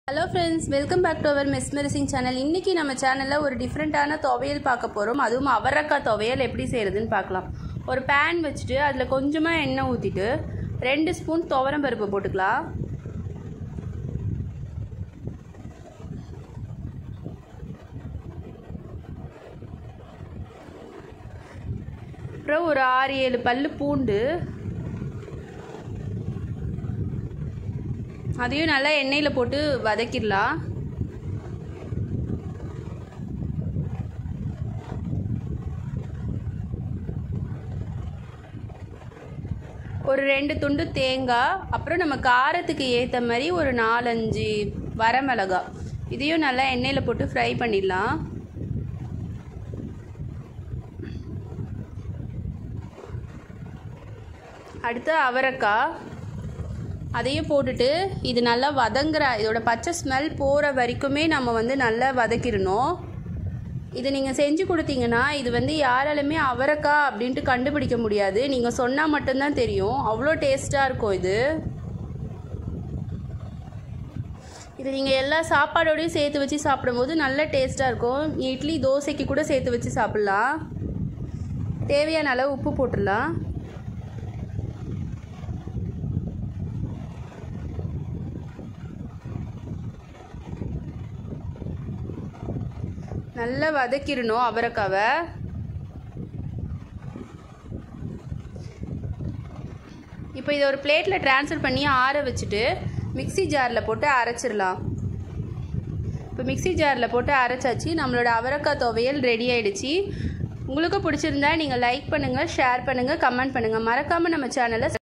hello friends welcome back to our mesmerising channel இன்றைக்கி நம்ம சேனலில் ஒரு டிஃப்ரெண்ட்டான துவையல் பார்க்க போகிறோம் அதுவும் அவரக்காய் துவையல் எப்படி செய்கிறதுன்னு பார்க்கலாம் ஒரு பேன் வச்சுட்டு அதில் கொஞ்சமாக எண்ணெய் ஊற்றிட்டு ரெண்டு ஸ்பூன் துவரம் பருப்பு போட்டுக்கலாம் அப்புறம் ஒரு ஆறு ஏழு பல்லு பூண்டு அதையும் நல்லா எண்ணெயில் போட்டு வதக்கிடலாம் ஒரு ரெண்டு துண்டு தேங்காய் அப்புறம் நம்ம காரத்துக்கு ஏற்ற மாதிரி ஒரு நாலஞ்சு வரமிளகா இதையும் நல்லா எண்ணெயில் போட்டு ஃப்ரை பண்ணிடலாம் அடுத்து அவரைக்காய் அதையும் போட்டுட்டு இது நல்லா வதங்குற இதோட பச்சை ஸ்மெல் போகிற வரைக்குமே நம்ம வந்து நல்லா வதக்கிடணும் இது நீங்கள் செஞ்சு கொடுத்தீங்கன்னா இது வந்து யாராலுமே அவரைக்காய் அப்படின்ட்டு கண்டுபிடிக்க முடியாது நீங்கள் சொன்னால் மட்டும்தான் தெரியும் அவ்வளோ டேஸ்ட்டாக இருக்கும் இது இது நீங்கள் எல்லா சாப்பாடோடையும் சேர்த்து வச்சு சாப்பிடும்போது நல்ல டேஸ்ட்டாக இருக்கும் இட்லி தோசைக்கு கூட சேர்த்து வச்சு சாப்பிட்லாம் தேவையான அளவு உப்பு போட்டுடலாம் நல்லா வதக்கிடணும் அவரைக்காவை இப்போ இதை ஒரு பிளேட்டில் ட்ரான்ஸ்ஃபர் பண்ணி ஆற வச்சுட்டு மிக்ஸி ஜாரில் போட்டு அரைச்சிடலாம் இப்போ மிக்ஸி ஜாரில் போட்டு அரைச்சாச்சு நம்மளோட அவரைக்காய் துவையல் ரெடி ஆயிடுச்சு உங்களுக்கு பிடிச்சிருந்தா நீங்கள் லைக் பண்ணுங்கள் ஷேர் பண்ணுங்கள் கமெண்ட் பண்ணுங்கள் மறக்காமல் நம்ம சேனலை